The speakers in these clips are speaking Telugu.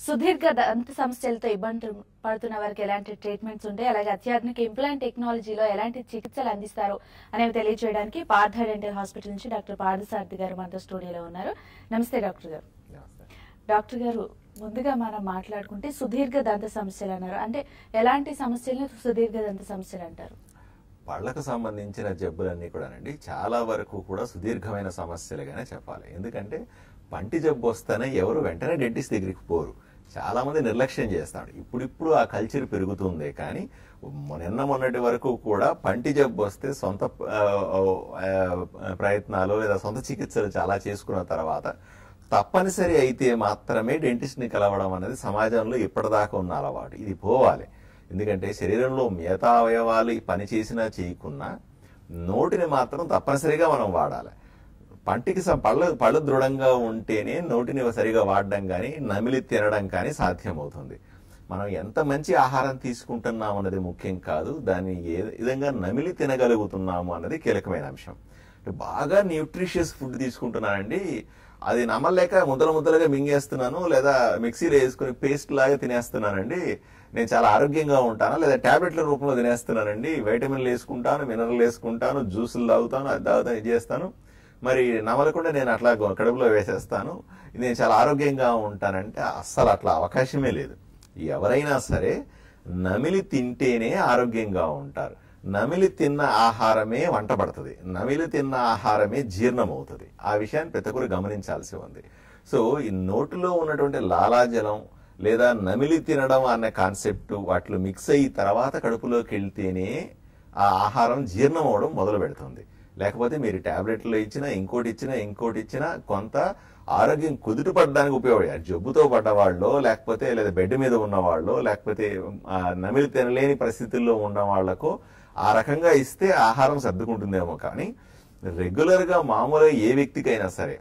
సుదీర్ఘ దంత సమస్యలతో ఇబ్బంది పడుతున్న వారికి ఎలాంటి ట్రీట్మెంట్స్ ఉంటాయి అలాగే అత్యాధునిక ఇంప్లాంట్ టెక్నాలజీలో ఎలాంటి చికిత్సలు అందిస్తారు అనేవి తెలియజేయడానికి పార్థ డెంటల్ హాస్పిటల్ నుంచి డాక్టర్ పార్థసారథి గారు మనతో స్టూడియోలో ఉన్నారు నమస్తే డాక్టర్ గారు డాక్టర్ గారు ముందుగా మనం మాట్లాడుకుంటే సుదీర్ఘ దంత సమస్యలు అన్నారు అంటే ఎలాంటి సమస్యలను సుదీర్ఘ దంత సమస్యలు అంటారు పళ్ళకు సంబంధించిన జబ్బులన్నీ కూడానండి చాలా వరకు కూడా సుదీర్ఘమైన సమస్యలుగానే చెప్పాలి ఎందుకంటే పంటి జబ్బు వస్తేనే ఎవరు వెంటనే డెంటిస్ట్ దగ్గరికి పోరు చాలా మంది నిర్లక్ష్యం చేస్తాడు ఇప్పుడిప్పుడు ఆ కల్చర్ పెరుగుతుంది కానీ నిన్న మొన్నటి వరకు కూడా పంటి జబ్బు వస్తే సొంత ఆ, ఆ, ప్రయత్నాలు లేదా సొంత చికిత్సలు చాలా చేసుకున్న తర్వాత తప్పనిసరి అయితే మాత్రమే డెంటిస్ట్ ని కలవడం అనేది సమాజంలో ఇప్పటిదాకా ఉన్న అలవాటు ఇది పోవాలి ఎందుకంటే శరీరంలో మిగతా అవయవాలు ఈ పని చేసినా చేయకున్నా నోటిని మాత్రం తప్పనిసరిగా మనం వాడాలి పంటికి స- పళ్ళ పళ్ళు దృఢంగా ఉంటేనే నోటిని సరిగా వాడడం కానీ నమిలి తినడం కానీ సాధ్యమవుతుంది మనం ఎంత మంచి ఆహారం తీసుకుంటున్నాం అన్నది ముఖ్యం కాదు దాన్ని ఏ విధంగా నమిలి తినగలుగుతున్నాము అన్నది కీలకమైన అంశం అంటే బాగా న్యూట్రిషియస్ ఫుడ్ తీసుకుంటున్నానండి అది నమ్మలేక ముద్దలు ముద్దలుగా మింగేస్తున్నాను లేదా మిక్సీలో వేసుకుని పేస్ట్ లాగా తినేస్తున్నానండి నేను చాలా ఆరోగ్యంగా ఉంటాను లేదా టాబ్లెట్ల రూపంలో తినేస్తున్నానండి వైటమిన్లు వేసుకుంటాను మినరల్ వేసుకుంటాను జ్యూసులు తాగుతాను అది తాగుతాను ఇది చేస్తాను మరి నమలకుండా నేను అట్లా గొ- కడుపులో వేసేస్తాను నేను చాలా ఆరోగ్యంగా ఉంటానంటే అస్సలు అట్లా అవకాశమే లేదు ఎవరైనా సరే నమిలి తింటేనే ఆరోగ్యంగా ఉంటారు నమిలి తిన్న ఆహారమే వంట పడుతుంది నమిలి తిన్న ఆహారమే జీర్ణమవుతుంది ఆ విషయాన్ని ప్రతి ఒక్కరు గమనించాల్సి ఉంది సో ఈ నోటిలో ఉన్నటువంటి లాలాజలం లేదా నమిలి తినడం అనే కాన్సెప్ట్ వాటిలో మిక్స్ అయ్యి తర్వాత కడుపులోకి వెళ్తేనే ఆ ఆహారం జీర్ణం అవడం మొదలు పెడుతుంది లేకపోతే మీరు టాబ్లెట్లు ఇచ్చినా ఇంకోటి ఇచ్చినా ఇంకోటి ఇచ్చినా కొంత ఆరోగ్యం కుదుట పడడానికి ఉపయోగపడే జబ్బుతో పడ్డవాళ్ళు లేకపోతే లేదా బెడ్ మీద ఉన్నవాళ్ళు లేకపోతే ఆ, నమిలి తినలేని పరిస్థితుల్లో ఉన్న వాళ్లకు ఆ రకంగా ఇస్తే ఆహారం సర్దుకుంటుందేమో కానీ రెగ్యులర్ గా మామూలుగా ఏ వ్యక్తికైనా సరే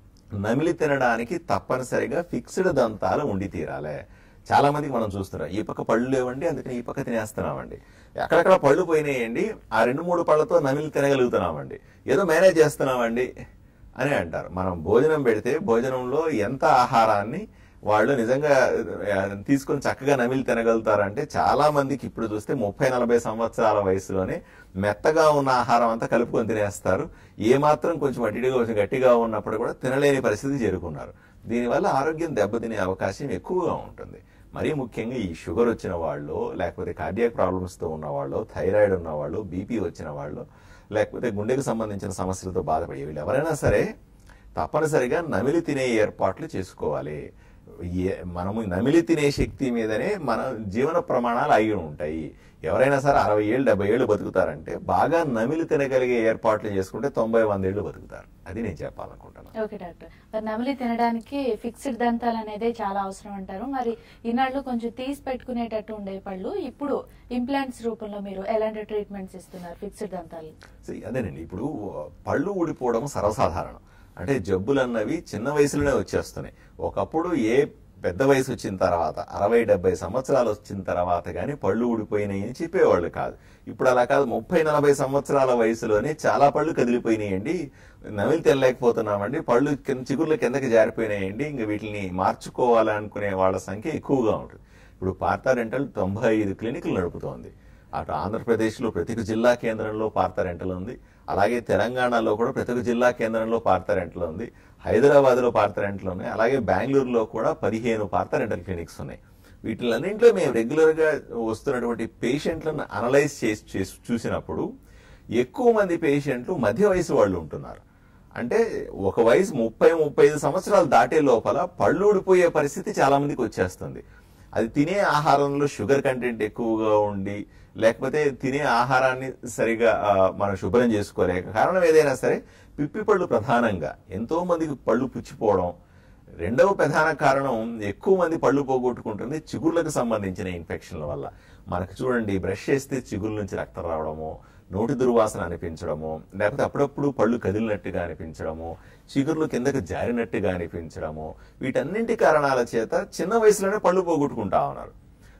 నమిలి తినడానికి తప్పనిసరిగా ఫిక్స్డ్ దంతాలు ఉండి తీరాలి చాలా మందికి మనం చూస్తున్నాం ఈ పక్క పళ్ళు లేవండి అందుకని ఈ పక్క తినేస్తున్నామండి ఎక్కడెక్కడ పళ్ళు పోయినాయండి ఆ రెండు మూడు పళ్ళతో నమిలి తినగలుగుతున్నామండి ఏదో మేనేజ్ చేస్తున్నామండి అని అంటారు మనం భోజనం పెడితే భోజనంలో ఎంత ఆహారాన్ని వాళ్ళు నిజంగా ఆ, తీసుకొని చక్కగా నమిలి తినగలుగుతారంటే చాలా మందికి ఇప్పుడు చూస్తే ముప్పై నలభై సంవత్సరాల వయసులోనే మెత్తగా ఉన్న ఆహారం అంతా కలుపుకొని తినేస్తారు ఏ మాత్రం కొంచెం అటిగా కొంచెం గట్టిగా ఉన్నప్పుడు కూడా తినలేని పరిస్థితి చేరుకున్నారు దీనివల్ల ఆరోగ్యం దెబ్బతినే అవకాశం ఎక్కువగా ఉంటుంది మరీ ముఖ్యంగా ఈ షుగర్ వచ్చిన వాళ్ళు లేకపోతే కార్డియాక్ ప్రాబ్లమ్స్తో ఉన్న వాళ్ళు థైరాయిడ్ ఉన్న వాళ్ళు బీపీ వచ్చిన వాళ్ళు లేకపోతే గుండెకు సంబంధించిన సమస్యలతో బాధపడే వీళ్ళు ఎవరైనా సరే తప్పనిసరిగా నమిలి తినే ఏర్పాట్లు చేసుకోవాలి ఏ- మనము నమిలి తినే శక్తి మీదనే మన జీవన ప్రమాణాలు అయి ఉంటాయి ఎవరైనా సరే అరవై ఏళ్ళు డెబ్బై ఏళ్ళు బతుకుతారంటే బాగా నమిలి తినగలిగే ఏర్పాట్లు చేసుకుంటే తొంభై వంద ఏళ్ళు బతుకుతారు అది నేను చెప్పాలనుకుంటున్నాను ఓకే డాక్టర్ మరి నమిలి తినడానికి ఫిక్స్డ్ దంతాలు అనేది చాలా అవసరం అంటారు మరి ఈనాళ్ళు కొంచెం తీసి పెట్టుకునేటట్టు ఉండే పళ్ళు ఇప్పుడు ఇంప్లాంట్స్ రూపంలో మీరు ఎలాంటి ట్రీట్మెంట్స్ ఇస్తున్నారు ఫిక్స్డ్ దంతాలు సో అదేనండి ఇప్పుడు పళ్ళు ఊడిపోవడం సర్వసాధారణం అంటే జబ్బులు అన్నవి చిన్న వయసులోనే వచ్చేస్తున్నాయి ఒకప్పుడు ఏ పెద్ద వయసు వచ్చిన తర్వాత అరవై డెబ్బై సంవత్సరాలు వచ్చిన తర్వాత కానీ పళ్ళు ఊడిపోయినాయి అని చెప్పేవాళ్ళు కాదు ఇప్పుడు అలా కాదు ముప్పై నలభై సంవత్సరాల వయసులోనే చాలా పళ్ళు కదిలిపోయినాయండి నమిలి తినలేకపోతున్నామండి పళ్ళు కింద చిగుర్లు కిందకి జారిపోయినాయండి ఇంకా వీటిని మార్చుకోవాలనుకునే వాళ్ళ సంఖ్య ఎక్కువగా ఉంటుంది ఇప్పుడు పార్థా రెంటల్ తొంభై ఐదు క్లినిక్లు నడుపుతోంది అటు ఆంధ్రప్రదేశ్లో ప్రతి ఒక్క జిల్లా కేంద్రంలో పార్థా రెంటల్ ఉంది అలాగే తెలంగాణలో కూడా ప్రతి ఒక్క జిల్లా కేంద్రంలో పార్థా రెంటల్ ఉంది హైదరాబాద్లో పార్థా రెంటల్ ఉన్నాయి అలాగే బెంగళూరులో కూడా పదిహేను పార్థా రెంటల్ క్లినిక్స్ ఉన్నాయి వీటిలన్నింటిలో మేము రెగ్యులర్ గా వస్తున్నటువంటి పేషెంట్లను అనలైజ్ చేసి చేసి చూసినప్పుడు ఎక్కువ మంది పేషెంట్లు మధ్య వయసు వాళ్ళు ఉంటున్నారు అంటే ఒక వయసు ముప్పై ముప్పై ఐదు సంవత్సరాలు దాటే లోపల పళ్ళు ఊడిపోయే పరిస్థితి చాలా మందికి వచ్చేస్తుంది అది తినే ఆహారంలో షుగర్ కంటెంట్ ఎక్కువగా ఉండి లేకపోతే తినే ఆహారాన్ని సరిగా ఆ, మనం శుభ్రం చేసుకోలేక కారణం ఏదైనా సరే పిప్పి పళ్ళు ప్రధానంగా ఎంతో మందికి పళ్ళు పుచ్చిపోవడం రెండవ ప్రధాన కారణం ఎక్కువ మంది పళ్ళు పోగొట్టుకుంటుంది చిగుర్లకు సంబంధించిన ఇన్ఫెక్షన్ల వల్ల మనకు చూడండి బ్రష్ చేస్తే చిగుర్ల నుంచి రక్తం రావడము నోటి దుర్వాసన అనిపించడము లేకపోతే అప్పుడప్పుడు పళ్ళు కదిలినట్టుగా అనిపించడము చిగుర్లు కిందకు జారినట్టుగా అనిపించడము వీటన్నింటి కారణాల చేత చిన్న వయసులోనే పళ్ళు పోగొట్టుకుంటా ఉన్నారు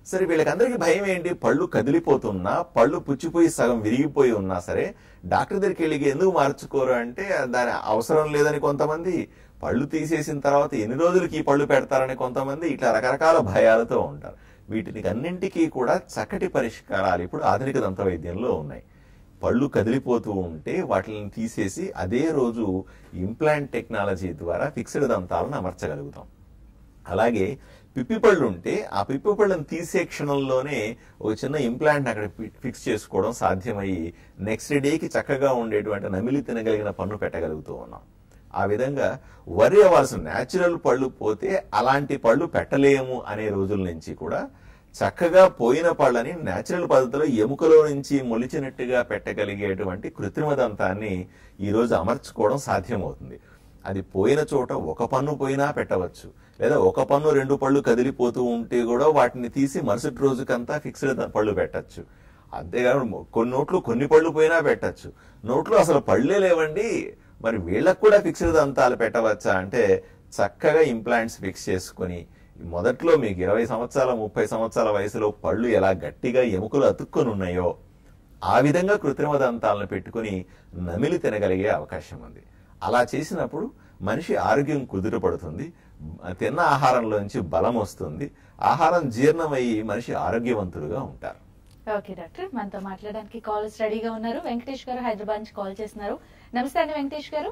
సరే వీళ్ళకందరికీ భయం ఏంటి పళ్ళు కదిలిపోతున్నా పళ్ళు పుచ్చిపోయి సగం విరిగిపోయి ఉన్నా సరే డాక్టర్ దగ్గరికి వెళ్ళి ఎందుకు మార్చుకోరు అంటే దాని అవసరం లేదని కొంతమంది పళ్ళు తీసేసిన తర్వాత ఎన్ని రోజులకి ఈ పళ్ళు పెడతారని కొంతమంది ఇట్లా రకరకాల భయాలతో ఉంటారు వీటికి అన్నింటికీ కూడా చక్కటి పరిష్కారాలు ఇప్పుడు ఆధునిక దంత వైద్యంలో ఉన్నాయి పళ్ళు కదిలిపోతూ ఉంటే వాటిని తీసేసి అదే రోజు ఇంప్లాంట్ టెక్నాలజీ ద్వారా ఫిక్స్డ్ దంతాలను అమర్చగలుగుతాం అలాగే పిప్పి పళ్ళు ఉంటే ఆ పిప్పి పళ్ళను తీసే క్షణంలోనే ఒక చిన్న ఇంప్లాంట్ అక్కడ ఫి- ఫిక్స్ చేసుకోవడం సాధ్యమయ్యి నెక్స్ట్ డేకి చక్కగా ఉండేటువంటి నమిలి తినగలిగిన పన్ను పెట్టగలుగుతూ ఉన్నాం ఆ విధంగా వరి అవ్వాల్సిన న్యాచురల్ పళ్ళు పోతే అలాంటి పళ్ళు పెట్టలేము అనే రోజుల నుంచి కూడా చక్కగా పోయిన పళ్ళని న్యాచురల్ పద్ధతిలో ఎముకలో నుంచి మొలిచినట్టుగా పెట్టగలిగేటువంటి కృత్రిమ దంతాన్ని ఈ రోజు అమర్చుకోవడం సాధ్యమవుతుంది అది పోయిన చోట ఒక పన్ను పోయినా పెట్టవచ్చు లేదా ఒక పన్ను రెండు పళ్ళు కదిలిపోతూ ఉంటే కూడా వాటిని తీసి మరుసటి రోజుకంతా ఫిక్స్డ్ పళ్ళు పెట్టచ్చు అంతేకాదు కొన్ని నోట్లు కొన్ని పళ్ళు పోయినా పెట్టచ్చు నోట్లో అసలు పళ్ళే లేవండి మరి వీళ్ళకు కూడా ఫిక్స్డ్ దంతాలు పెట్టవచ్చా అంటే చక్కగా ఇంప్లాంట్స్ ఫిక్స్ చేసుకుని మొదట్లో మీకు ఇరవై సంవత్సరాల ముప్పై సంవత్సరాల వయసులో పళ్ళు ఎలా గట్టిగా ఎముకలు అతుక్కొని ఉన్నాయో ఆ విధంగా కృత్రిమ దంతాలను పెట్టుకుని నమిలి తినగలిగే అవకాశం ఉంది అలా చేసినప్పుడు మనిషి ఆరోగ్యం కుదుటపడుతుంది తిన్న ఆహారంలోంచి బలం వస్తుంది ఆహారం జీర్ణమయ్యి మనిషి ఆరోగ్యవంతులుగా ఉంటారు ఓకే డాక్టర్ మనతో మాట్లాడడానికి కాల్ రెడీగా ఉన్నారు వెంకటేష్ గారు హైదరాబాద్ నుంచి కాల్ చేస్తున్నారు నమస్తే అండి వెంకటేష్ గారు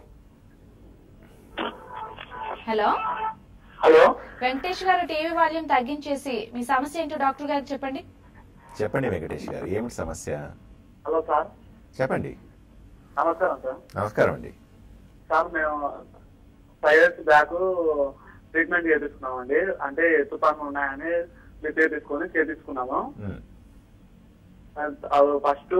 హలో హలో వెంకటేష్ గారు టీవీ వాల్యూమ్ తగ్గించేసి మీ సమస్య ఏంటో డాక్టర్ గారికి చెప్పండి చెప్పండి వెంకటేష్ గారు ఏమిటి సమస్య హలో సార్ చెప్పండి నమస్కారం సార్ నమస్కారం అండి సార్ మేము ఫైవ్ ఇయర్స్ బ్యాక్ ట్రీట్మెంట్ చేపించుకున్నామండి అంటే ఎత్తు పనులు ఉన్నాయని రిపేర్ తీసుకొని చేపించుకున్నాము ఉమ్, అవి ఫస్ట్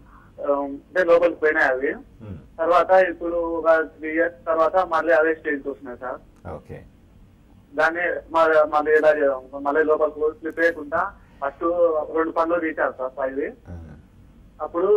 అంటే లోపలికి పోయినాయి అవి ఉమ్, తర్వాత ఇప్పుడు ఒక త్రీ ఇయర్స్ తర్వాత మళ్ళీ అదే స్టేజ్కి వస్తున్నాయి సార్ ఓకే దాన్ని మ- మళ్ళీ ఎలా చేద్దాం మళ్ళీ లోపలికి స్లిప్ వేయకుండా ఫస్ట్ రెండు పనులు తీశారు సార్ ఫైవ్ ఆ, అప్పుడు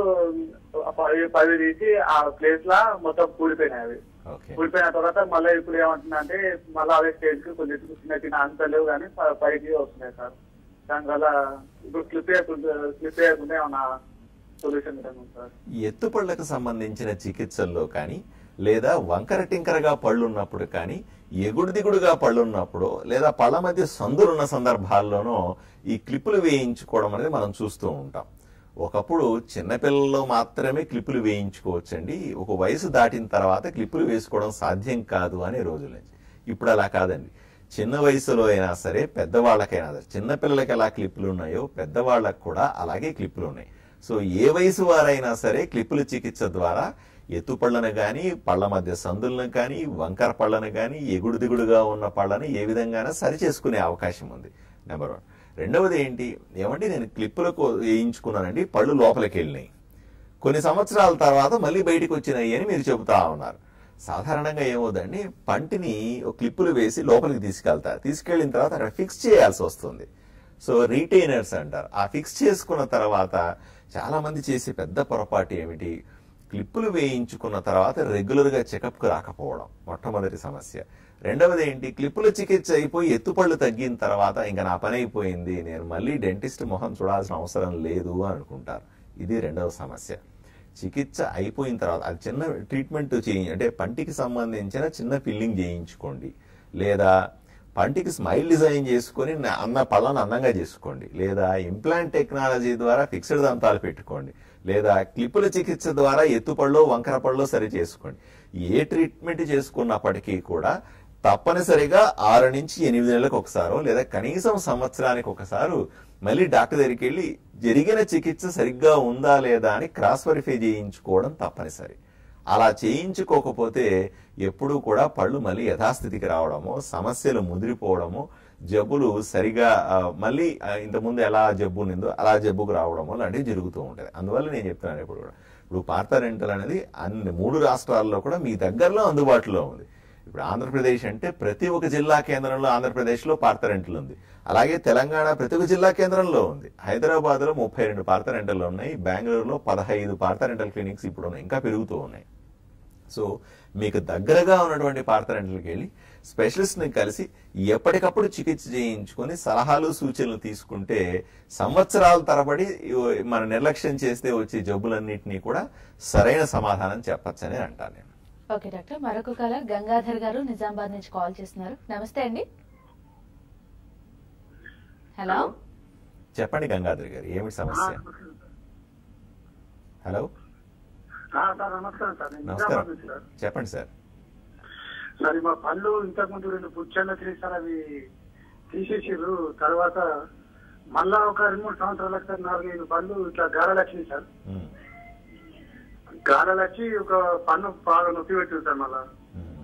ఆ పది పది తీసి ఆ ప్లేస్ లా మొత్తం కూలిపోయినాయి అవి ఓకే కూలిపోయిన తర్వాత మళ్ళీ ఇప్పుడు ఏమంటుందంటే మళ్ళీ అదే స్టేజ్ కి కొంచెం చిన్న చిన్న అంత లేవు కానీ ప- పైకి వస్తున్నాయి సార్ దానివల్ల ఇప్పుడు స్లిప్ చేయకుండా స్లిప్ చేయకుండా ఏమన్నా సొల్యూషన్ ఉంది సార్ ఈ ఎత్తుపళ్లకు సంబంధించిన చికిత్సల్లో కానీ లేదా వంకర టింకరగా పళ్ళు ఉన్నప్పుడు కానీ ఎగుడు దిగుడుగా పళ్ళు ఉన్నప్పుడు లేదా పళ్ళ మధ్య సందులున్న సందర్భాల్లోనూ ఈ క్లిప్పులు వేయించుకోవడం అనేది మనం చూస్తూ ఉంటాం ఒకప్పుడు చిన్నపిల్లల్లో మాత్రమే క్లిప్పులు వేయించుకోవచ్చండి ఒక వయసు దాటిన తర్వాత క్లిప్పులు వేసుకోవడం సాధ్యం కాదు అనే రోజుల నుంచి ఇప్పుడు అలా కాదండి చిన్న వయసులో అయినా సరే పెద్దవాళ్ళకైనా సరే చిన్నపిల్లలకి ఎలా క్లిప్పులు ఉన్నాయో పెద్దవాళ్ళకు కూడా అలాగే క్లిప్పులు ఉన్నాయి సో ఏ వయసు వారైనా సరే క్లిప్పుల చికిత్స ద్వారా ఎత్తుపళ్ళను కానీ పళ్ళ మధ్య సందులను కానీ వంకర పళ్ళను కానీ ఎగుడు దిగుడుగా ఉన్న పళ్ళని ఏ విధంగానే సరి చేసుకునే అవకాశం ఉంది నెంబర్ వన్ రెండవది ఏంటి ఏమంటే నేను క్లిప్పులకు వేయించుకున్నానండి పళ్ళు లోపలికి వెళ్ళినాయి కొన్ని సంవత్సరాల తర్వాత మళ్ళీ బయటికి వచ్చినాయి అని మీరు చెబుతా ఉన్నారు సాధారణంగా ఏమవుదండి పంటిని ఒక క్లిప్పులు వేసి లోపలికి తీసుకెళ్తారు తీసుకెళ్లిన తర్వాత అక్కడ ఫిక్స్ చేయాల్సి వస్తుంది సో రీటైనర్స్ అంటారు ఆ ఫిక్స్ చేసుకున్న తర్వాత చాలా మంది చేసే పెద్ద పొరపాటు ఏమిటి క్లిప్పులు వేయించుకున్న తర్వాత రెగ్యులర్ గా చెకప్ కు రాకపోవడం మొట్టమొదటి సమస్య రెండవది ఏంటి క్లిప్పుల చికిత్స అయిపోయి ఎత్తుపళ్ళు తగ్గిన తర్వాత ఇంకా నా పని అయిపోయింది నేను మళ్ళీ డెంటిస్ట్ మొహం చూడాల్సిన అవసరం లేదు అని అనుకుంటారు ఇది రెండవ సమస్య చికిత్స అయిపోయిన తర్వాత అది చిన్న ట్రీట్మెంట్ చేయి అంటే పంటికి సంబంధించిన చిన్న ఫిల్లింగ్ చేయించుకోండి లేదా పంటికి స్మైల్ డిజైన్ చేసుకొని నా- అన్న పళ్ళను అందంగా చేసుకోండి లేదా ఇంప్లాంట్ టెక్నాలజీ ద్వారా ఫిక్స్డ్ దంతాలు పెట్టుకోండి లేదా క్లిప్పుల చికిత్స ద్వారా ఎత్తుపళ్ళు వంకర పళ్ళు సరి చేసుకోండి ఏ ట్రీట్మెంట్ చేసుకున్నప్పటికీ కూడా తప్పనిసరిగా ఆరు నుంచి ఎనిమిది నెలలకు ఒకసారో లేదా కనీసం సంవత్సరానికి ఒకసారి మళ్ళీ డాక్టర్ దగ్గరికి వెళ్ళి జరిగిన చికిత్స సరిగ్గా ఉందా లేదా అని క్రాస్ వెరిఫై చేయించుకోవడం తప్పనిసరి అలా చేయించుకోకపోతే ఎప్పుడూ కూడా పళ్ళు మళ్ళీ యథాస్థితికి రావడము సమస్యలు ముదిరిపోవడము జబ్బులు సరిగా ఆ, మళ్ళీ ఆ, ఇంతకుముందు ఎలా జబ్బు ఉండిందో అలా జబ్బుకు రావడము లాంటివి జరుగుతూ ఉంటుంది అందువల్ల నేను చెప్తున్నాను ఇప్పుడు కూడా ఇప్పుడు పార్థరెంటల్ అనేది అన్ని మూడు రాష్ట్రాల్లో కూడా మీ దగ్గరలో అందుబాటులో ఉంది ఇప్పుడు ఆంధ్రప్రదేశ్ అంటే ప్రతి ఒక్క జిల్లా కేంద్రంలో ఆంధ్రప్రదేశ్లో పార్థరెంటల్ ఉంది అలాగే తెలంగాణ ప్రతి ఒక్క జిల్లా కేంద్రంలో ఉంది హైదరాబాద్ లో ముప్పై రెండు పార్థరెంటల్ ఉన్నాయి బెంగళూరులో పదహైదు పార్థరెంటల్ క్లినిక్స్ ఇప్పుడు ఉన్నాయి ఇంకా పెరుగుతూ ఉన్నాయి సో మీకు దగ్గరగా ఉన్నటువంటి పార్థరెంటల్కి వెళ్ళి స్పెషలిస్ట్ ని కలిసి ఎప్పటికప్పుడు చికిత్స చేయించుకొని సలహాలు సూచనలు తీసుకుంటే సంవత్సరాల తరబడి ఇవ- మన నిర్లక్ష్యం చేస్తే వచ్చే జబ్బులన్నింటినీ కూడా సరైన సమాధానం చెప్పచ్చని అంటాను నేను ఓకే డాక్టర్ మరొక కాలర్ గంగాధర్ గారు నిజామాబాద్ నుంచి కాల్ చేస్తున్నారు నమస్తే అండి హలో చెప్పండి గంగాధర్ గారు ఏమిటి సమస్య హలో సార్ నమస్కారం సార్ నేను నమస్కారం నిజామాబాద్ నుంచి సార్ చెప్పండి సార్ సార్ మా పళ్ళు ఇంతకు ముందు రెండు పుచ్చన్న సార్ అవి తీసేసిర్రు తర్వాత మళ్ళా ఒక రెండు మూడు సంవత్సరాలకు సార్ నాలుగైదు పళ్ళు ఇట్లా గారాలు వచ్చినాయి సార్ ఉమ్, గారాలు వచ్చి ఒక పన్ను బాగా నొప్పి పెట్టింది సార్ మళ్ళా ఉమ్.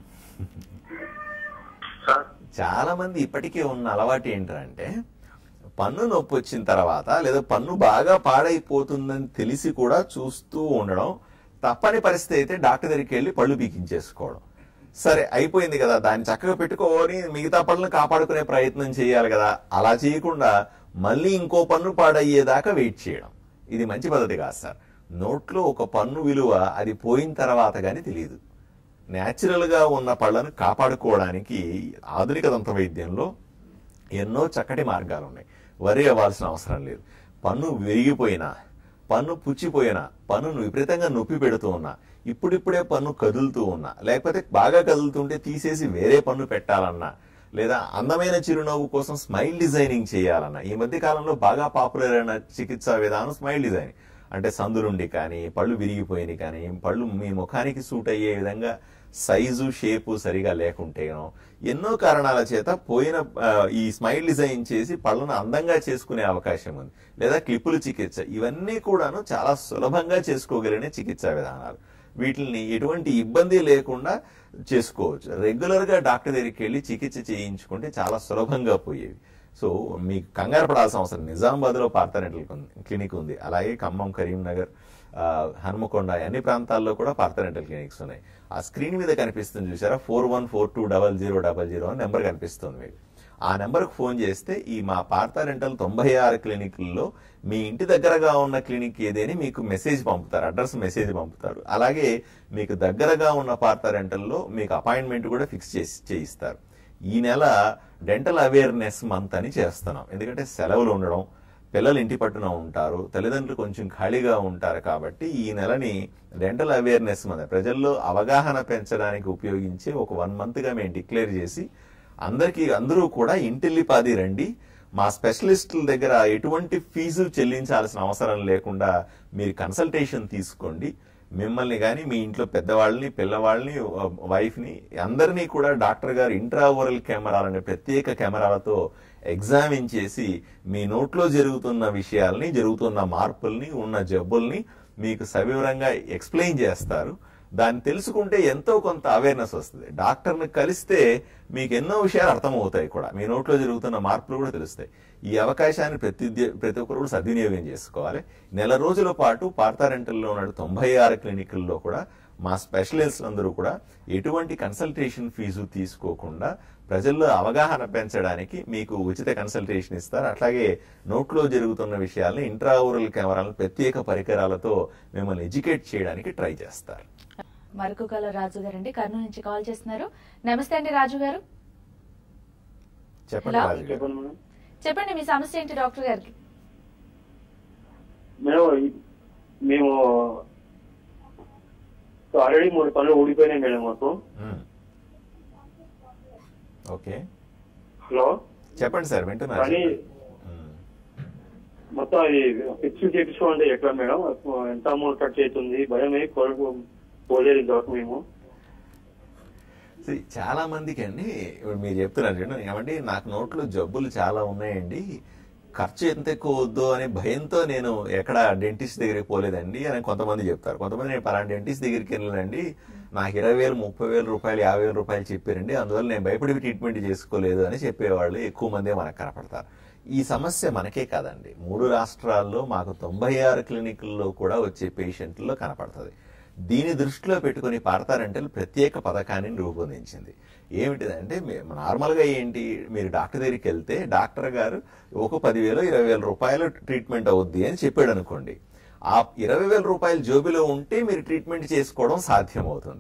సార్ చాలా మంది ఇప్పటికే ఉన్న అలవాటు ఏంటంటే పన్ను నొప్పి వచ్చిన తర్వాత లేదా పన్ను బాగా పాడైపోతుందని తెలిసి కూడా చూస్తూ ఉండడం తప్పని పరిస్థితి అయితే డాక్టర్ దగ్గరికి వెళ్ళి పళ్ళు పీకించేసుకోవడం సరే అయిపోయింది కదా దాన్ని చక్కగా పెట్టుకొని మిగతా పళ్ళను కాపాడుకునే ప్రయత్నం చేయాలి కదా అలా చేయకుండా మళ్ళీ ఇంకో పన్ను పాడయ్యేదాకా వెయిట్ చేయడం ఇది మంచి పద్ధతి కాదు సార్ నోట్లో ఒక పన్ను విలువ అది పోయిన తర్వాత కానీ తెలియదు న్యాచురల్ గా ఉన్న పళ్ళను కాపాడుకోవడానికి ఆధునిక దంత వైద్యంలో ఎన్నో చక్కటి మార్గాలు ఉన్నాయి వరి అవ్వాల్సిన అవసరం లేదు పన్ను విరిగిపోయినా పన్ను పుచ్చిపోయినా పన్నును విపరీతంగా నొప్పి పెడుతూ ఉన్నా ఇప్పుడిప్పుడే పన్ను కదులుతూ ఉన్నా లేకపోతే బాగా కదులుతుంటే తీసేసి వేరే పన్ను పెట్టాలన్నా లేదా అందమైన చిరునవ్వు కోసం స్మైల్ డిజైనింగ్ చేయాలన్నా ఈ మధ్య కాలంలో బాగా పాపులర్ అయిన చికిత్సా విధానం స్మైల్ డిజైనింగ్ అంటే సందులుండి కానీ పళ్ళు విరిగిపోయినాయి కానీ పళ్ళు మీ ముఖానికి సూట్ అయ్యే విధంగా సైజు షేపు సరిగా లేకుంటేనో ఎన్నో కారణాల చేత పోయిన ఆ, ఈ స్మైల్ డిజైన్ చేసి పళ్ళను అందంగా చేసుకునే అవకాశం ఉంది లేదా క్లిప్పులు చికిత్స ఇవన్నీ కూడాను చాలా సులభంగా చేసుకోగలిగిన చికిత్సా విధానాలు వీటిని ఎటువంటి ఇబ్బంది లేకుండా చేసుకోవచ్చు రెగ్యులర్ గా డాక్టర్ దగ్గరికి వెళ్ళి చికిత్స చేయించుకుంటే చాలా సులభంగా పోయేవి సో మీకు కంగారు పడాల్సిన అవసరం నిజామాబాద్ లో పార్థనెటల్ క్లినిక్ ఉంది అలాగే ఖమ్మం కరీంనగర్ ఆ, హనుమకొండ అన్ని ప్రాంతాల్లో కూడా పార్థనెటల్ క్లినిక్స్ ఉన్నాయి ఆ స్క్రీన్ మీద కనిపిస్తుంది చూసారా four one four two double zero double zero అని నెంబర్ కనిపిస్తుంది మీకు ఆ నెంబర్కి ఫోన్ చేస్తే ఈ మా పార్థ రెంటల్ తొంభై ఆరు క్లినిక్లలో మీ ఇంటి దగ్గరగా ఉన్న క్లినిక్ ఏదేని మీకు మెసేజ్ పంపుతారు అడ్రస్ మెసేజ్ పంపుతారు అలాగే మీకు దగ్గరగా ఉన్న పార్థ రెంటల్లో మీకు అపాయింట్మెంట్ కూడా ఫిక్స్ చేసి చేయిస్తారు ఈ నెల డెంటల్ అవేర్నెస్ మంత్ అని చేస్తున్నాం ఎందుకంటే సెలవులు ఉండడం పిల్లలు ఇంటి పట్టున ఉంటారు తల్లిదండ్రులు కొంచెం ఖాళీగా ఉంటారు కాబట్టి ఈ నెలని డెంటల్ అవేర్నెస్ మంత్ ప్రజల్లో అవగాహన పెంచడానికి ఉపయోగించే ఒక వన్ మంత్ గా మేము డిక్లేర్ చేసి అందరికీ అందరూ కూడా ఇంటిల్లిపాది రండి మా స్పెషలిస్టుల దగ్గర ఎటువంటి ఫీజు చెల్లించాల్సిన అవసరం లేకుండా మీరు కన్సల్టేషన్ తీసుకోండి మిమ్మల్ని కానీ మీ ఇంట్లో పెద్దవాళ్ళని పిల్లవాళ్ళని వైఫ్ ని అందరినీ కూడా డాక్టర్ గారు ఇంట్రావోరల్ కెమెరాలని ప్రత్యేక కెమెరాలతో ఎగ్జామిన్ చేసి మీ నోట్లో జరుగుతున్న విషయాల్ని జరుగుతున్న మార్పుల్ని ఉన్న జబ్బుల్ని మీకు సవివరంగా ఎక్స్ప్లెయిన్ చేస్తారు దాన్ని తెలుసుకుంటే ఎంతో కొంత అవేర్నెస్ వస్తుంది డాక్టర్ని కలిస్తే మీకు ఎన్నో విషయాలు అర్థమవుతాయి కూడా మీ నోట్లో జరుగుతున్న మార్పులు కూడా తెలుస్తాయి ఈ అవకాశాన్ని ప్రతి ప్రతి ఒక్కరు కూడా సద్వినియోగం చేసుకోవాలి నెల రోజుల పాటు పార్థారెంటల్లో ఉన్న తొంభై ఆరు క్లినిక్ల్లో కూడా మా స్పెషలిస్ట్ అందరూ కూడా ఎటువంటి కన్సల్టేషన్ ఫీజు తీసుకోకుండా ప్రజల్లో అవగాహన పెంచడానికి మీకు ఉచిత కన్సల్టేషన్ ఇస్తారు అట్లాగే నోట్లో జరుగుతున్న విషయాల్ని ఇంట్రావోరల్ కెమెరాలను ప్రత్యేక పరికరాలతో మిమ్మల్ని ఎడ్యుకేట్ చేయడానికి ట్రై చేస్తారు మరొక కాలర్ రాజు గారు అండి కర్నూలు నుంచి కాల్ చేస్తున్నారు నమస్తే అండి రాజు గారు చెప్పండి Hello? రాజు గారు చెప్పండి మేడం చెప్పండి మీ సమస్య ఏంటి డాక్టర్ గారికి మేము మేము ఆల్రెడీ మూడు పనులు ఊడిపోయినాయి మేడం మాకు మ్మ్. ఓకే హలో చెప్పండి సార్ వింటున్నారు కానీ మ్మ్. మొత్తం అది ఫిక్స్ చేయించుకోవాలంటే ఎట్లా మేడం ఎంత అమౌంట్ కట్ అవుతుంది భయం అయ్యి కొరకు పోలేదు ఇంతవరకు మేము See, చాలా మందికి అండి ఇప్పుడు మీరు చెప్తున్నారు చూడండి ఏమండి నాకు నోట్లో జబ్బులు చాలా ఉన్నాయండి ఖర్చు ఎంత ఎక్కువ వద్దు అనే భయంతో నేను ఎక్కడ డెంటిస్ట్ దగ్గరికి పోలేదండి అని కొంతమంది చెప్తారు కొంతమంది నేను పలానా డెంటిస్ట్ దగ్గరికి వెళ్ళానండి నాకు ఇరవై వేలు ముప్పై వేల రూపాయలు యాభై వేల రూపాయలు చెప్పారండి అందువల్ల నేను భయపడి ట్రీట్మెంట్ చేసుకోలేదు అని చెప్పేవాళ్ళు ఎక్కువ మందే మనకు కనపడతారు ఈ సమస్య మనకే కాదండి మూడు రాష్ట్రాల్లో మాకు తొంభై ఆరు క్లినిక్ల్లో కూడా వచ్చే పేషెంట్లో కనపడుతుంది దీని దృష్టిలో పెట్టుకుని పాడతారంటే ప్రత్యేక పథకాన్ని రూపొందించింది ఏమిటిదంటే మే- నార్మల్గా ఏంటి మీరు డాక్టర్ దగ్గరికి వెళ్తే డాక్టర్ గారు ఒక పదివేలు ఇరవై వేల రూపాయలు ట్రీట్మెంట్ అవుద్ది అని చెప్పాడు అనుకోండి ఆ ఇరవై వేల రూపాయలు జోబిలో ఉంటే మీరు ట్రీట్మెంట్ చేసుకోవడం సాధ్యం అవుతుంది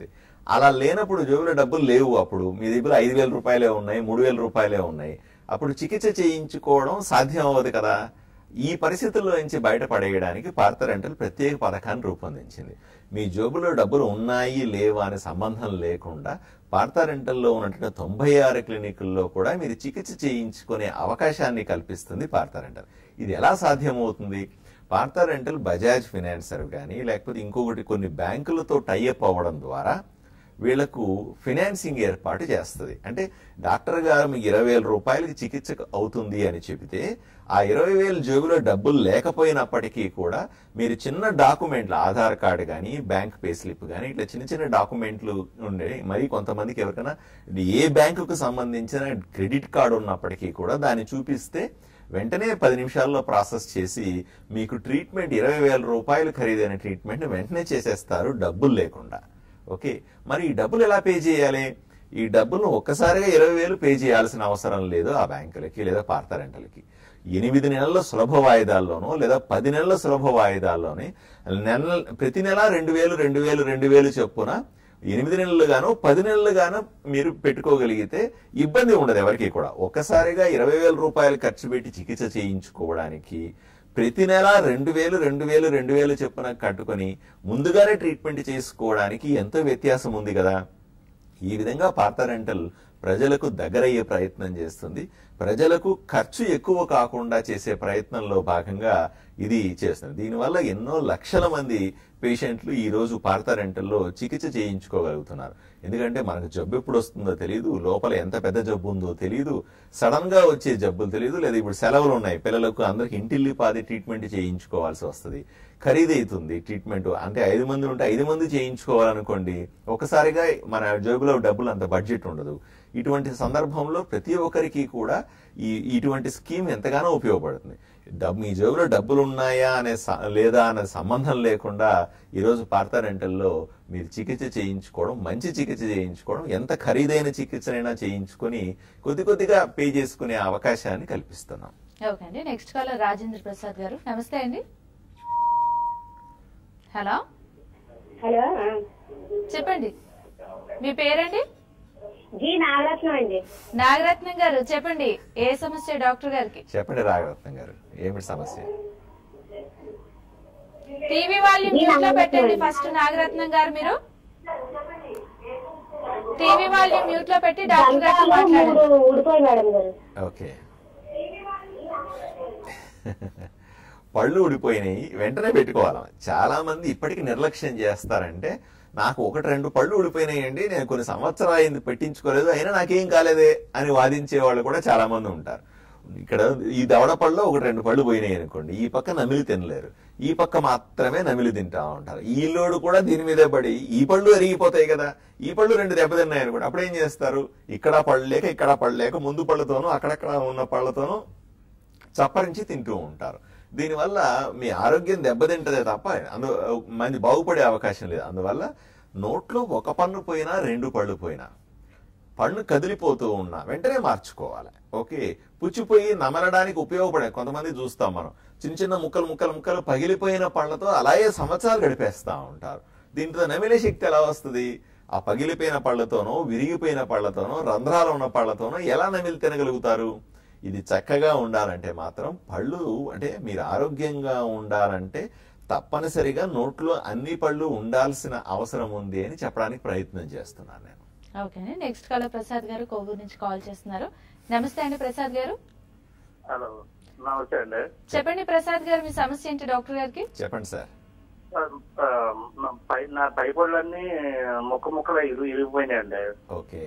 అలా లేనప్పుడు జేబులో డబ్బులు లేవు అప్పుడు మీ దగ్గర ఐదు వేల రూపాయలే ఉన్నాయి మూడు వేల రూపాయలే ఉన్నాయి అప్పుడు చికిత్స చేయించుకోవడం సాధ్యం అవ్వదు కదా ఈ పరిస్థితుల్లో నుంచి బయటపడేయడానికి పార్థ రెంటల్ ప్రత్యేక పథకాన్ని రూపొందించింది మీ జోబులో డబ్బులు ఉన్నాయి లేవా అనే సంబంధం లేకుండా పార్థ రెంటల్లో ఉన్నటువంటి తొంభై ఆరు క్లినికుల్లో కూడా మీరు చికిత్స చేయించుకునే అవకాశాన్ని కల్పిస్తుంది పార్థ రెంటల్ ఇది ఎలా సాధ్యమవుతుంది పార్థ రెంటల్ బజాజ్ ఫినాన్సర్ కానీ లేకపోతే ఇంకొకటి కొన్ని బ్యాంకులతో టైఅప్ అవ్వడం ద్వారా వీళ్లకు ఫినాన్సింగ్ ఏర్పాటు చేస్తుంది అంటే డాక్టర్ గారు మీకు ఇరవై వేల రూపాయలకి చికిత్స అవుతుంది అని చెబితే ఆ ఇరవై వేల జేబులో డబ్బులు లేకపోయినప్పటికీ కూడా మీరు చిన్న డాక్యుమెంట్లు ఆధార్ కార్డు కానీ బ్యాంక్ పే స్లిప్ కానీ ఇట్లా చిన్న చిన్న డాక్యుమెంట్లు ఉండే మరి కొంతమందికి ఎవరికైనా ఏ బ్యాంకుకు సంబంధించిన క్రెడిట్ కార్డు ఉన్నప్పటికీ కూడా దాన్ని చూపిస్తే వెంటనే పది నిమిషాల్లో ప్రాసెస్ చేసి మీకు ట్రీట్మెంట్ ఇరవై వేల రూపాయలు ఖరీదైన ట్రీట్మెంట్ వెంటనే చేసేస్తారు డబ్బులు లేకుండా ఓకే మరి ఈ డబ్బులు ఎలా పే చేయాలి ఈ డబ్బులను ఒక్కసారిగా ఇరవై వేలు పే చేయాల్సిన అవసరం లేదు ఆ బ్యాంకులకి లేదా పార్త రెంటలకి ఎనిమిది నెలల సులభ వాయిదాల్లోనో లేదా పది నెలల సులభ వాయిదాల్లోనే నెల ప్రతి నెల రెండు వేలు రెండు వేలు రెండు వేలు చొప్పున ఎనిమిది నెలలు గాను పది నెలలు గాను మీరు పెట్టుకోగలిగితే ఇబ్బంది ఉండదు ఎవరికి కూడా ఒక్కసారిగా ఇరవై వేల రూపాయలు ఖర్చు పెట్టి చికిత్స చేయించుకోవడానికి ప్రతి నెల రెండు వేలు రెండు వేలు రెండు వేలు చొప్పున కట్టుకొని ముందుగానే ట్రీట్మెంట్ చేసుకోవడానికి ఎంతో వ్యత్యాసం ఉంది కదా ఈ విధంగా పార్థ రెంటల్ ప్రజలకు దగ్గరయ్యే ప్రయత్నం చేస్తుంది ప్రజలకు ఖర్చు ఎక్కువ కాకుండా చేసే ప్రయత్నంలో భాగంగా ఇది చేస్తుంది దీనివల్ల ఎన్నో లక్షల మంది పేషెంట్లు ఈ రోజు పార్థ రెంటల్లో చికిత్స చేయించుకోగలుగుతున్నారు ఎందుకంటే మనకు జబ్బు ఎప్పుడు వస్తుందో తెలియదు లోపల ఎంత పెద్ద జబ్బు ఉందో తెలియదు సడన్ గా వచ్చే జబ్బులు తెలియదు లేదా ఇప్పుడు సెలవులు ఉన్నాయి పిల్లలకు అందరికి ఇంటిల్లి పాది ట్రీట్మెంట్ చేయించుకోవాల్సి వస్తుంది ఖరీదైతుంది ట్రీట్మెంట్ అంటే ఐదు మంది ఉంటే ఐదు మంది చేయించుకోవాలనుకోండి ఒకసారిగా మన జేబులో డబ్బులు అంత బడ్జెట్ ఉండదు ఇటువంటి సందర్భంలో ప్రతి ఒక్కరికి కూడా ఈ ఇటువంటి స్కీమ్ ఎంతగానో ఉపయోగపడుతుంది డబ్బు మీ జేబులో డబ్బులు ఉన్నాయా అనే స- లేదా అనే సంబంధం లేకుండా ఈరోజు పార్థ రెంటల్లో మీరు చికిత్స చేయించుకోవడం మంచి చికిత్స చేయించుకోవడం ఎంత ఖరీదైన చికిత్సనైనా చేయించుకొని కొద్ది కొద్దిగా పే చేసుకునే అవకాశాన్ని కల్పిస్తున్నాం ఓకే అండి నెక్స్ట్ కాలర్ రాజేంద్ర ప్రసాద్ గారు నమస్తే అండి హలో హలో ఆ. చెప్పండి మీ పేరండి జీ నాగరత్నం అండి నాగరత్నం గారు చెప్పండి ఏ సమస్య డాక్టర్ గారికి చెప్పండి రాఘరత్నం గారు ఏమిటి సమస్య టీవీ వాల్యూమ్ మ్యూట్ లో పెట్టండి ఫస్ట్ నాగరత్నం గారు మీరు టీవీ వాల్యూమ్ మ్యూట్ లో పెట్టి డాక్టర్ గారితో దంతాలు మాట్లాడండి మూడు ఊడిపోయి మేడం గారు ఓకే పళ్ళు ఊడిపోయినాయి వెంటనే పెట్టుకోవాలి చాలా మంది ఇప్పటికి నిర్లక్ష్యం చేస్తారంటే నాకు ఒకటి రెండు పళ్ళు ఊడిపోయినాయండి నేను కొన్ని సంవత్సరాలు అయింది పెట్టించుకోలేదు అయినా నాకేం కాలేదే అని వాదించే వాళ్ళు కూడా చాలా మంది ఉంటారు ఇక్కడ ఈ దవడ పళ్ళు ఒకటి రెండు పళ్ళు పోయినాయి అనుకోండి ఈ పక్క నమిలి తినలేరు ఈ పక్క మాత్రమే నమిలి తింటా ఉంటారు ఈ లోడు కూడా దీని మీదే పడి ఈ పళ్ళు ఎరిగిపోతాయి కదా ఈ పళ్ళు రెండు దెబ్బతిన్నాయి అనుకోండి అప్పుడు ఏం చేస్తారు ఇక్కడ పళ్ళు లేక ఇక్కడ పళ్ళు లేక ముందు పళ్ళతోనూ అక్కడక్కడ ఉన్న పళ్ళతోనూ చప్పరించి తింటూ ఉంటారు దీనివల్ల మీ ఆరోగ్యం దెబ్బతింటదే తప్ప అందు మంది బాగుపడే అవకాశం లేదు అందువల్ల నోట్లో ఒక పన్ను పోయినా రెండు పళ్ళు పోయినా పన్ను కదిలిపోతూ ఉన్నా వెంటనే మార్చుకోవాలి ఓకే పుచ్చిపోయి నమలడానికి ఉపయోగపడే కొంతమంది చూస్తాం మనం చిన్న చిన్న ముక్కలు ముక్కలు ముక్కలు పగిలిపోయిన పళ్ళతో అలాగే సంవత్సరాలు గడిపేస్తా ఉంటారు దీంతో నమిలే శక్తి ఎలా వస్తుంది ఆ పగిలిపోయిన పళ్ళతోనో విరిగిపోయిన పళ్ళతోనో రంధ్రాలు ఉన్న పళ్ళతోనో ఎలా నమిలి తినగలుగుతారు ఇది చక్కగా ఉండాలంటే మాత్రం పళ్ళు అంటే మీరు ఆరోగ్యంగా ఉండాలంటే తప్పనిసరిగా నోట్లో అన్ని పళ్ళు ఉండాల్సిన అవసరం ఉంది అని చెప్పడానికి ప్రయత్నం చేస్తున్నాను నేను ఓకే అండి నెక్స్ట్ కాలర్ ప్రసాద్ గారు కోవూరు నుంచి కాల్ చేస్తున్నారు నమస్తే అండి ప్రసాద్ గారు హలో నమస్తే అండి చెప్పండి ప్రసాద్ గారు మీ సమస్య ఏంటి డాక్టర్ గారికి చెప్పండి సార్ ఆ, నా పై నా పై పళ్ళన్నీ ముక్క ముక్కలు ఇరు ఇరిగిపోయినాయండి ఓకే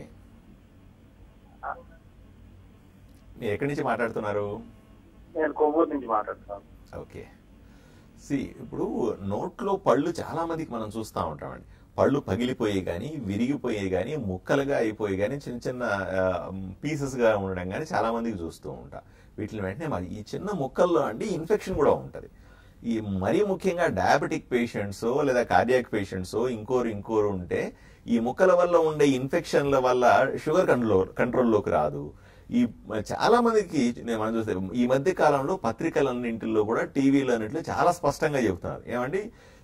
మీరు ఎక్కడి నుంచి మాట్లాడుతున్నారు నేను కొవ్వూరు నుంచి మాట్లాడుతున్నాను ఓకే సి ఇప్పుడు నోట్లో పళ్ళు చాలా మందికి మనం చూస్తూ ఉంటామండి పళ్ళు పగిలిపోయి కానీ విరిగిపోయి కానీ ముక్కలుగా అయిపోయి కానీ చిన్న చిన్న పీసెస్ గా ఉండడం కానీ చాలా మందికి చూస్తూ ఉంటాం వీటిని వెంటనే మరి ఈ చిన్న ముక్కల్లో అండి ఇన్ఫెక్షన్ కూడా ఉంటుంది ఈ మరీ ముఖ్యంగా డయాబెటిక్ పేషెంట్స్ లేదా కార్డియాక్ పేషెంట్స్ ఇంకోరు ఇంకోరు ఉంటే ఈ ముక్కల వల్ల ఉండే ఇన్ఫెక్షన్ల వల్ల షుగర్ కంట్రోల్ కంట్రోల్లోకి రాదు ఈ చాలా మందికి నేను మనం చూస్తే ఈ మధ్య కాలంలో పత్రికలన్నింటిలో కూడా టీవీలో అన్నింటిలో చాలా స్పష్టంగా చెబుతున్నారు ఏమండి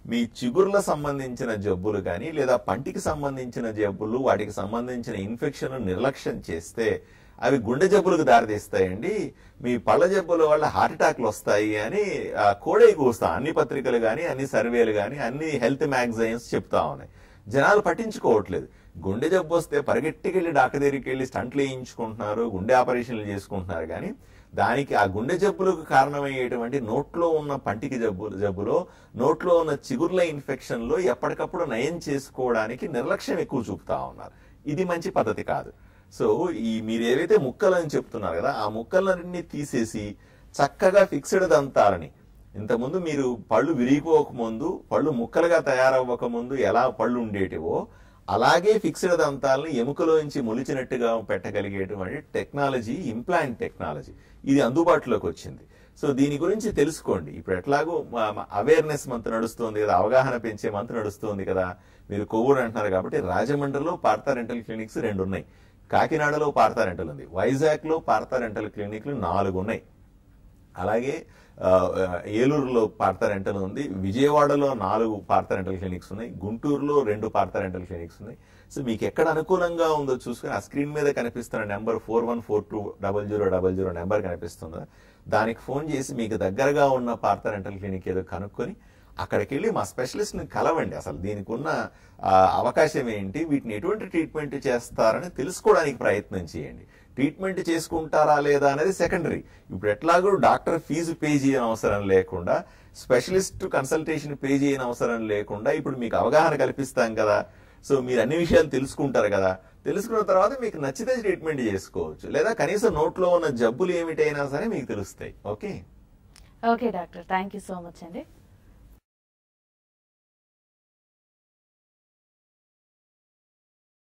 మీ చిగుర్ల సంబంధించిన జబ్బులు కానీ లేదా పంటికి సంబంధించిన జబ్బులు వాటికి సంబంధించిన ఇన్ఫెక్షన్ నిర్లక్ష్యం చేస్తే అవి గుండె జబ్బులకు దారితీస్తాయండి మీ పళ్ళ జబ్బుల వల్ల హార్ట్ అటాక్లు వస్తాయి అని ఆ, కోడై కూస్తా అన్ని పత్రికలు కానీ అన్ని సర్వేలు కానీ అన్ని హెల్త్ మ్యాగజైన్స్ చెప్తా ఉన్నాయి జనాలు పట్టించుకోవట్లేదు గుండె జబ్బు వస్తే పరిగెట్టికెళ్ళి డాక్టర్ దగ్గరికి వెళ్ళి స్టంట్లు వేయించుకుంటున్నారు గుండె ఆపరేషన్లు చేసుకుంటున్నారు కానీ దానికి ఆ గుండె జబ్బులకు కారణమయ్యేటువంటి నోట్లో ఉన్న పంటికి జబ్బు జబ్బులో నోట్లో ఉన్న చిగుర్ల ఇన్ఫెక్షన్ లో ఎప్పటికప్పుడు నయం చేసుకోవడానికి నిర్లక్ష్యం ఎక్కువ చూపుతా ఉన్నారు ఇది మంచి పద్ధతి కాదు సో ఈ మీరు ఏవైతే ముక్కలు అని చెప్తున్నారు కదా ఆ ముక్కలన్నింటినీ తీసేసి చక్కగా ఫిక్స్డ్ దంతాలని ఇంతకుముందు మీరు పళ్ళు విరిగిపోక ముందు పళ్ళు ముక్కలుగా తయారవ్వక ముందు ఎలా పళ్ళు ఉండేటివో అలాగే ఫిక్స్డ్ దంతాలను ఎముకలోంచి మొలిచినట్టుగా పెట్టగలిగేటువంటి టెక్నాలజీ ఇంప్లాంట్ టెక్నాలజీ ఇది అందుబాటులోకి వచ్చింది సో దీని గురించి తెలుసుకోండి ఇప్పుడు ఎట్లాగో అవేర్నెస్ మంత్ నడుస్తుంది కదా అవగాహన పెంచే మంత్ నడుస్తుంది కదా మీరు కొవ్వూరు అంటున్నారు కాబట్టి రాజమండ్రిలో పార్థా రెంటల్ క్లినిక్స్ రెండు ఉన్నాయి కాకినాడలో పార్థా రెంటల్ ఉంది వైజాగ్ లో పార్థా రెంటల్ క్లినిక్లు నాలుగు ఉన్నాయి అలాగే ఆ, ఏలూరులో పార్థ రెంటల్ ఉంది విజయవాడలో నాలుగు పార్థ రెంటల్ క్లినిక్స్ ఉన్నాయి గుంటూరులో రెండు పార్థ రెంటల్ క్లినిక్స్ ఉన్నాయి సో మీకు ఎక్కడ అనుకూలంగా ఉందో చూసుకుని ఆ స్క్రీన్ మీద కనిపిస్తున్న number four one four two double zero double zero number కనిపిస్తుందా దానికి ఫోన్ చేసి మీకు దగ్గరగా ఉన్న పార్థ రెంటల్ క్లినిక్ ఏదో కనుక్కొని అక్కడికి వెళ్ళి మా స్పెషలిస్ట్ ని కలవండి అసలు దీనికి ఉన్న ఆ, అవకాశం ఏంటి వీటిని ఎటువంటి ట్రీట్మెంట్ చేస్తారని తెలుసుకోవడానికి ప్రయత్నం చేయండి ట్రీట్మెంట్ చేసుకుంటారా లేదా అనేది సెకండరీ ఇప్పుడు ఎట్లాగో డాక్టర్ ఫీజు పే చేయని అవసరం లేకుండా స్పెషలిస్ట్ కన్సల్టేషన్ పే చేయని అవసరం లేకుండా ఇప్పుడు మీకు అవగాహన కల్పిస్తాం కదా సో మీరు అన్ని విషయాలు తెలుసుకుంటారు కదా తెలుసుకున్న తర్వాత మీకు నచ్చితే ట్రీట్మెంట్ చేసుకోవచ్చు లేదా కనీసం నోట్లో ఉన్న జబ్బులు ఏమిటైనా సరే మీకు తెలుస్తాయి okay okay doctor thank you so much అండి